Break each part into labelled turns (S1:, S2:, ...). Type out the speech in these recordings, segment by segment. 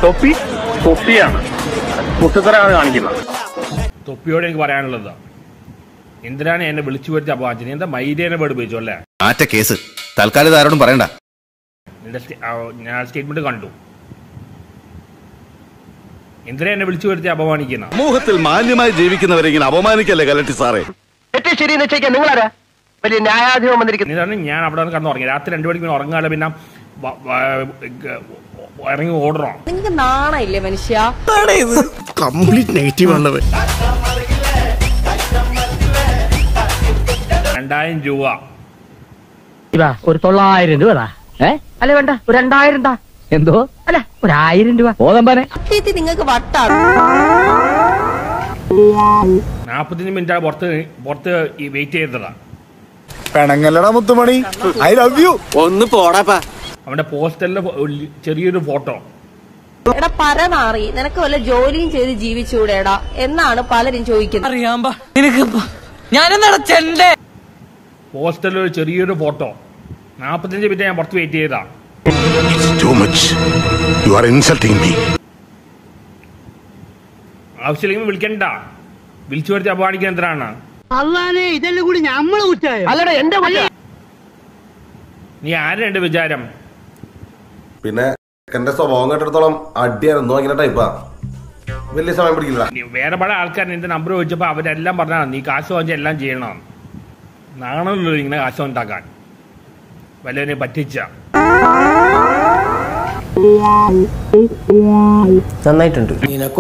S1: തൊപ്പി തൊപ്പിയാണ് കുട്ടിത്തരാണ് കാണിക്കുന്നത്
S2: തൊപ്പിയോട് എനിക്ക് പറയാനുള്ളത് എന്തിനാണ് എന്നെ വിളിച്ചു വരുത്തി അപമാനിച്ചത് എന്താ മൈരേനെ പേടിപ്പിച്ചു അല്ലേ
S3: ആറ്റ കേസ് തൽക്കാലം ഇത് ആരോടും പറയണ്ട
S2: നിന്റെ സ്റ്റേ- ആ, ഞാൻ സ്റ്റേറ്റ്മെന്റ് കണ്ടു എന്തിനാ എന്നെ വിളിച്ചു വരുത്തി അപമാനിക്കുന്ന
S4: സമൂഹത്തിൽ മാന്യമായി ജീവിക്കുന്നവരെ ഇങ്ങനെ അപമാനിക്കല്ലേ കലട്ടി സാറേ
S5: തെറ്റ് ശരി എന്ന് വെച്ചേക്കാൻ നിങ്ങളാരാ വലിയ ന്യായാധിപം വന്നിരിക്കുന്നു
S2: എന്നിട്ടാണ് ഞാൻ അവിടെ നിന്ന് കടന്ന് ഉറങ്ങി രാത്രി രണ്ടു മണിക്ക് പിന്നെ ഉറങ്ങാതെ പിന്നെ വ- വ- ഗ- ഇറങ്ങി ഓടണോ
S6: നിങ്ങക്ക് നാണയില്ലേ മനുഷ്യ
S7: കംപ്ലീറ്റ് നെഗറ്റീവ് ആണത്
S2: രണ്ടായിരം രൂപ
S5: ഒരു തൊള്ളായിരം രൂപ ഏ അല്ല വേണ്ട ഒരു രണ്ടായിരം താ എന്തോ അല്ല ഒരു ആയിരം രൂപ ഓതമ്പനെ
S6: സത്യത്തിൽ നിങ്ങൾക്ക് വട്ടാണ്
S2: നാപ്പത്തഞ്ച് മിനിറ്റ് പുറത്ത് പുറത്ത് ഈ വെയിറ്റ് ചെയ്തതാ
S7: പെണങ്ങല്ലടാ മുത്തുമണി ഐ ലവ് യു
S3: ഒന്ന് പോടാപ്പാ
S2: അവന്റെ പോസ്റ്ററിലെ ചെറിയൊരു ഫോട്ടോ
S6: എടാ പരനാറി നിനക്ക് വല്ല ജോലിയും ചെയ്ത് ജീവിച്ചൂടെടാ എന്നാണ് പലരും ചോദിക്കുന്നത്
S2: പോസ്റ്ററിൽ ഒരു ചെറിയൊരു ഫോട്ടോ നാപ്പത്തഞ്ച് മിനിറ്റ് ഞാൻ പുറത്ത് വെയിറ്റ് ചെയ്താ
S4: too much you are insulting me
S2: ആവശ്യമില്ലെങ്കിൽ വിളിക്കണ്ട വിളിച്ചു വരുത്തി അപമാനിക്കാൻ എന്തിനാണ്
S5: അല്ലടാ എന്റെ വല്ല
S2: നീ ആരും എന്റെ വിചാരം
S8: പിന്നെ എന്റെ സ്വഭാവം കേട്ടിടത്തോളം അടിയായിരുന്നു ഇങ്ങനെ ടൈപ്പാ വലിയ സമയം പിടിക്കില്ല
S2: നീ വേറെ പല ആൾക്കാർ നിന്റെ നമ്പർ ചോദിച്ചപ്പോ അവരെല്ലാം പറഞ്ഞാണ് നീ കാശ് വാങ്ങിച്ച എല്ലാം ചെയ്യണം നാണല്ലോ ഇങ്ങനെ കാശ് ഉണ്ടാക്കാൻ വല്ലവനെ പറ്റിച്ച
S5: നന്നായിട്ടുണ്ട്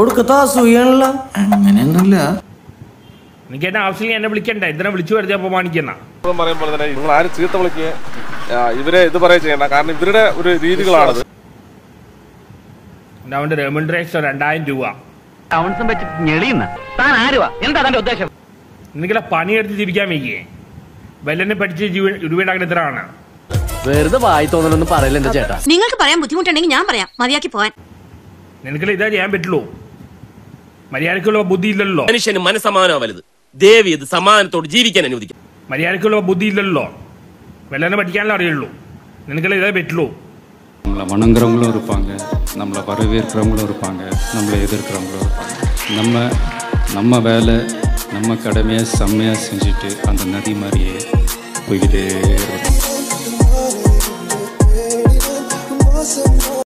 S2: എനിക്ക് എന്നെ ആവശ്യമില്ല എന്നെ വിളിക്കണ്ട എന്തിനാ വിളിച്ചു വരുത്തി അപമാനിക്കുന്ന
S1: പറയുമ്പോൾ തന്നെ നിങ്ങൾ ആരും ചീത്ത വിളിക്കുക ഇവരെ ഇത് പറയുക ചെയ്യണ്ട കാരണം ഇവരുടെ ഒരു രീതികളാണത്
S2: പിന്നെ അവന്റെ റെമുണ്ടറേഷൻ രണ്ടായിരം രൂപ
S5: ടൗൺസും വെച്ചിട്ട് ഞെളിയുന്ന താൻ ആരുവാ എന്താ തന്റെ ഉദ്ദേശം
S2: നിങ്ങളെ പണിയെടുത്ത് ജീവിക്കാൻ വയ്യേ വല്ലനെ പഠിച്ച് രൂപയുണ്ടാക്കുന്ന എത്രയാണ്
S5: വെറുതെ വായി തോന്നലൊന്നും പറയില്ല എന്റെ ചേട്ടാ
S9: നിങ്ങൾക്ക് പറയാൻ ബുദ്ധിമുട്ടുണ്ടെങ്കിൽ ഞാൻ പറയാം മതിയാക്കി പോവാൻ
S2: നിനക്ക് ഇതാ ചെയ്യാൻ പറ്റുള്ളൂ മര്യാദക്കുള്ള ബുദ്ധി ഇല്ലല്ലോ
S10: മനുഷ്യന് മനസമാനോ വലുത് ദേവി ഇത് സമാധാനത്തോട് ജീവിക്കാൻ അനുവദിക്കും
S2: മര്യാദക്കുള്ള ബുദ്ധി ഇല്ലല്ലോ വല്ലനെ പഠിക്കാനല്ലേ അറിയുള്ളൂ നിനക്കുള്ള ഇതേ പറ്റുള്ളൂ
S11: நம்மளை வணங்குறவங்களும் இருப்பாங்க நம்மளை வரவேற்கிறவங்களும் இருப்பாங்க நம்மளை எதிர்க்கிறவங்களும் இருப்பாங்க நம்ம நம்ம வேலை நம்ம கடமையை செம்மையாக செஞ்சுட்டு அந்த நதி மாதிரியே போய்கிட்டே இருக்கணும்